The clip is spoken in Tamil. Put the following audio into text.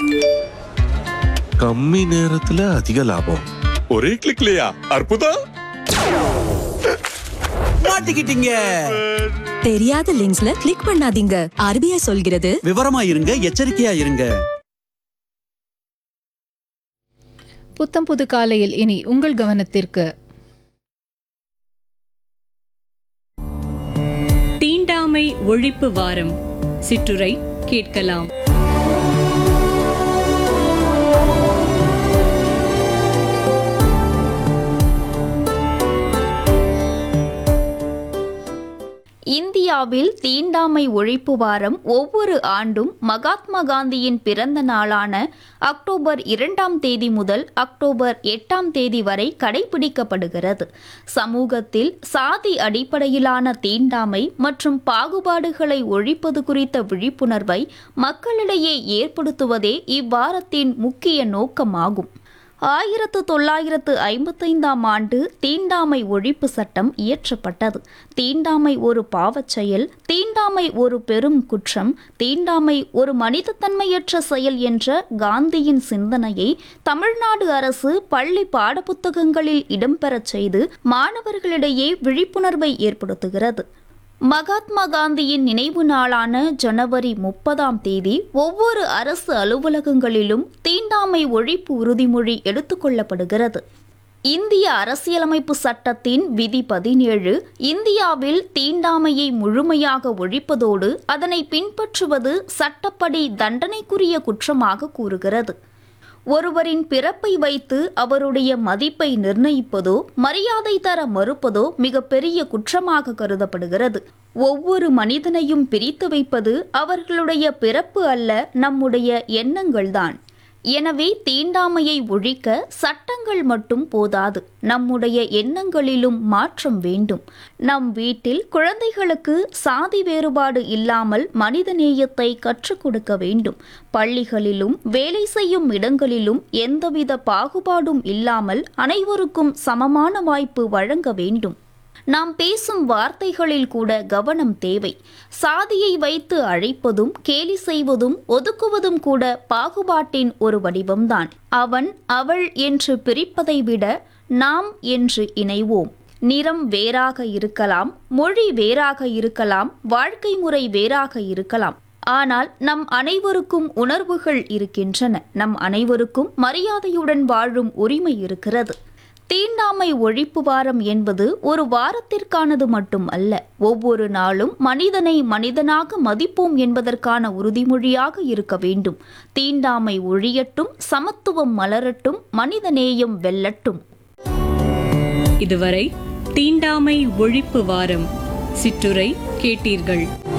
கம்மி நேரத்துல அதிக லாபம் ஒரே கிளிக்லயா அற்புதம் மாட்டிக்கிட்டீங்க தெரியாத லிங்க்ஸ்ல கிளிக் பண்ணாதீங்க ஆர்பிஐ சொல்கிறது விவரமா இருங்க எச்சரிக்கையா இருங்க புத்தம் புது காலையில் இனி உங்கள் கவனத்திற்கு தீண்டாமை ஒழிப்பு வாரம் சிற்றுரை கேட்கலாம் இந்தியாவில் தீண்டாமை ஒழிப்பு வாரம் ஒவ்வொரு ஆண்டும் மகாத்மா காந்தியின் பிறந்த நாளான அக்டோபர் இரண்டாம் தேதி முதல் அக்டோபர் எட்டாம் தேதி வரை கடைபிடிக்கப்படுகிறது சமூகத்தில் சாதி அடிப்படையிலான தீண்டாமை மற்றும் பாகுபாடுகளை ஒழிப்பது குறித்த விழிப்புணர்வை மக்களிடையே ஏற்படுத்துவதே இவ்வாரத்தின் முக்கிய நோக்கமாகும் ஆயிரத்து தொள்ளாயிரத்து ஐம்பத்தைந்தாம் ஆண்டு தீண்டாமை ஒழிப்பு சட்டம் இயற்றப்பட்டது தீண்டாமை ஒரு பாவச் செயல் தீண்டாமை ஒரு பெரும் குற்றம் தீண்டாமை ஒரு மனிதத்தன்மையற்ற செயல் என்ற காந்தியின் சிந்தனையை தமிழ்நாடு அரசு பள்ளி பாடப்புத்தகங்களில் இடம்பெறச் செய்து மாணவர்களிடையே விழிப்புணர்வை ஏற்படுத்துகிறது மகாத்மா காந்தியின் நினைவு நாளான ஜனவரி முப்பதாம் தேதி ஒவ்வொரு அரசு அலுவலகங்களிலும் தீண்டாமை ஒழிப்பு உறுதிமொழி எடுத்துக்கொள்ளப்படுகிறது இந்திய அரசியலமைப்பு சட்டத்தின் விதி பதினேழு இந்தியாவில் தீண்டாமையை முழுமையாக ஒழிப்பதோடு அதனை பின்பற்றுவது சட்டப்படி தண்டனைக்குரிய குற்றமாக கூறுகிறது ஒருவரின் பிறப்பை வைத்து அவருடைய மதிப்பை நிர்ணயிப்பதோ மரியாதை தர மறுப்பதோ மிகப்பெரிய குற்றமாக கருதப்படுகிறது ஒவ்வொரு மனிதனையும் பிரித்து வைப்பது அவர்களுடைய பிறப்பு அல்ல நம்முடைய எண்ணங்கள்தான் எனவே தீண்டாமையை ஒழிக்க சட்டங்கள் மட்டும் போதாது நம்முடைய எண்ணங்களிலும் மாற்றம் வேண்டும் நம் வீட்டில் குழந்தைகளுக்கு சாதி வேறுபாடு இல்லாமல் மனிதநேயத்தை கற்றுக் கொடுக்க வேண்டும் பள்ளிகளிலும் வேலை செய்யும் இடங்களிலும் எந்தவித பாகுபாடும் இல்லாமல் அனைவருக்கும் சமமான வாய்ப்பு வழங்க வேண்டும் நாம் பேசும் வார்த்தைகளில் கூட கவனம் தேவை சாதியை வைத்து அழைப்பதும் கேலி செய்வதும் ஒதுக்குவதும் கூட பாகுபாட்டின் ஒரு வடிவம்தான் அவன் அவள் என்று பிரிப்பதை விட நாம் என்று இணைவோம் நிறம் வேறாக இருக்கலாம் மொழி வேறாக இருக்கலாம் வாழ்க்கை முறை வேறாக இருக்கலாம் ஆனால் நம் அனைவருக்கும் உணர்வுகள் இருக்கின்றன நம் அனைவருக்கும் மரியாதையுடன் வாழும் உரிமை இருக்கிறது தீண்டாமை ஒழிப்பு வாரம் என்பது ஒரு வாரத்திற்கானது மட்டும் அல்ல ஒவ்வொரு நாளும் மனிதனை மனிதனாக மதிப்போம் என்பதற்கான உறுதிமொழியாக இருக்க வேண்டும் தீண்டாமை ஒழியட்டும் சமத்துவம் மலரட்டும் மனிதநேயம் வெல்லட்டும் இதுவரை தீண்டாமை ஒழிப்பு வாரம் சிற்றுரை கேட்டீர்கள்